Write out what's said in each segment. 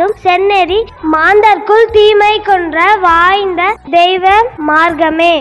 காட்டும் செந்நெறி மாந்தர்க்குள் தீமை கொன்ற வாய்ந்த தெய்வ மார்க்கமே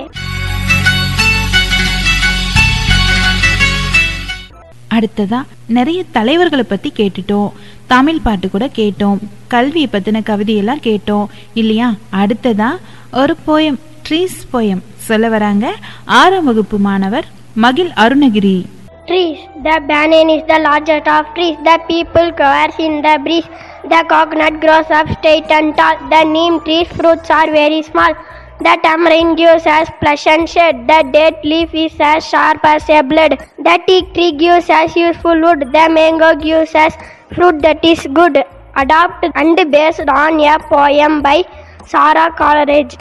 அடுத்ததா நிறைய தலைவர்களை பத்தி கேட்டுட்டோம் தமிழ் பாட்டு கூட கேட்டோம் கல்வியை பத்தின கவிதையெல்லாம் கேட்டோம் இல்லையா அடுத்ததா ஒரு போயம் ட்ரீஸ் போயம் சொல்ல வராங்க ஆறாம் வகுப்பு மாணவர் மகிழ் Arunagiri Trees. The banyan is the largest of trees. The people covers in the breeze. The coconut grows up straight and tall. The neem tree's fruits are very small. The tamarind gives us pleasant shade. The date leaf is as sharp as a blade. The teak tree gives us useful wood. The mango gives us fruit that is good. Adopt and based on a poem by Sarah Coleridge.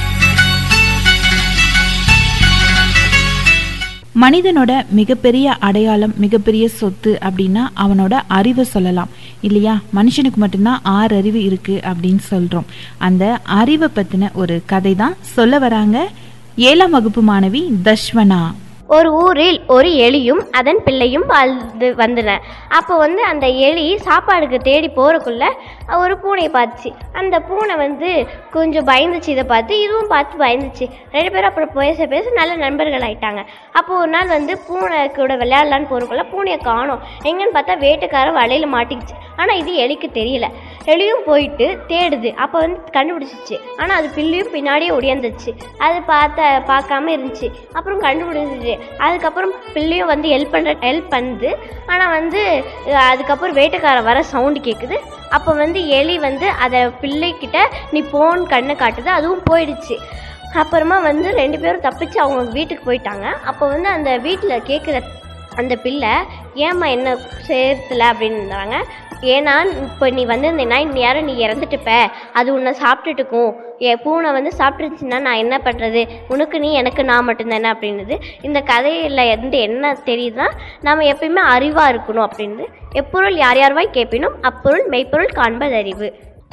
மனிதனோட மிகப்பெரிய அடையாளம் மிகப்பெரிய சொத்து அப்படின்னா அவனோட அறிவை சொல்லலாம் இல்லையா மனுஷனுக்கு மட்டும்தான் ஆறு அறிவு இருக்கு அப்படின்னு சொல்றோம் அந்த அறிவை பத்தின ஒரு கதை தான் சொல்ல வராங்க ஏழாம் வகுப்பு மாணவி தஷ்வனா ஒரு ஊரில் ஒரு எலியும் அதன் பிள்ளையும் வாழ்ந்து வந்தன அப்போ வந்து அந்த எலி சாப்பாடுக்கு தேடி போகிறக்குள்ள ஒரு பூனையை பார்த்துச்சு அந்த பூனை வந்து கொஞ்சம் பயந்துச்சு இதை பார்த்து இதுவும் பார்த்து பயந்துச்சு ரெண்டு பேரும் அப்புறம் பேச பேச நல்ல நண்பர்கள் ஆயிட்டாங்க அப்போ ஒரு நாள் வந்து பூனை கூட விளையாடலான்னு போகிறக்குள்ள பூனையை காணோம் எங்கன்னு பார்த்தா வேட்டுக்காரன் வலையில் மாட்டிக்கிச்சு ஆனால் இது எலிக்கு தெரியல எலியும் போயிட்டு தேடுது அப்போ வந்து கண்டுபிடிச்சிச்சு ஆனால் அது பில்லையும் பின்னாடியே ஒடியாந்துச்சு அது பார்த்த பார்க்காம இருந்துச்சு அப்புறம் கண்டுபிடிச்சிச்சு அதுக்கப்புறம் பிள்ளையும் வந்து ஹெல்ப் பண்ணுற ஹெல்ப் பண்ணுது ஆனால் வந்து அஹ், அதுக்கப்புறம் வேட்டைக்காரன் வர சவுண்டு கேட்குது அப்போ வந்து எலி வந்து அதை பிள்ளைக்கிட்ட நீ போன் கண்ணை காட்டுது அதுவும் போயிடுச்சு அப்புறமா வந்து ரெண்டு பேரும் தப்பிச்சு அவங்க வீட்டுக்கு போயிட்டாங்க அப்போ வந்து அந்த வீட்டில் கேட்குற அந்த பிள்ளை ஏம்மா என்ன சேர்த்துல அப்படின்றாங்க ஏன்னா இப்போ நீ வந்திருந்தேன்னா இந்த யாரும் நீ இறந்துட்டுப்ப அது உன்னை சாப்பிட்டுட்டுக்கும் என் பூனை வந்து சாப்பிட்டுருச்சுன்னா நான் என்ன பண்ணுறது உனக்கு நீ எனக்கு நான் மட்டும்தானே அப்படின்னுது இந்த கதையில் இருந்து என்ன தெரியுதுன்னா நம்ம எப்பயுமே அறிவாக இருக்கணும் அப்படின்றது எப்பொருள் யார் யார்வாய் கேட்பினும் அப்பொருள் மெய்ப்பொருள் காண்பது அறிவு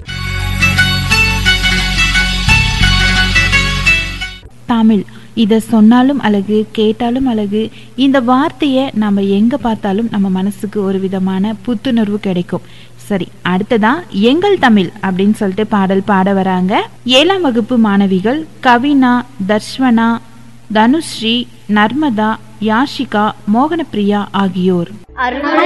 தமிழ் இதை சொன்னாலும் அழகு கேட்டாலும் அழகு இந்த வார்த்தையை நம்ம எங்க பார்த்தாலும் நம்ம மனசுக்கு ஒரு விதமான புத்துணர்வு கிடைக்கும் சரி அடுத்ததா எங்கள் தமிழ் அப்படின்னு சொல்லிட்டு பாடல் பாட வராங்க ஏழாம் வகுப்பு மாணவிகள் கவினா தர்ஷ்வனா தனுஸ்ரீ நர்மதா யாஷிகா மோகனப்பிரியா ஆகியோர்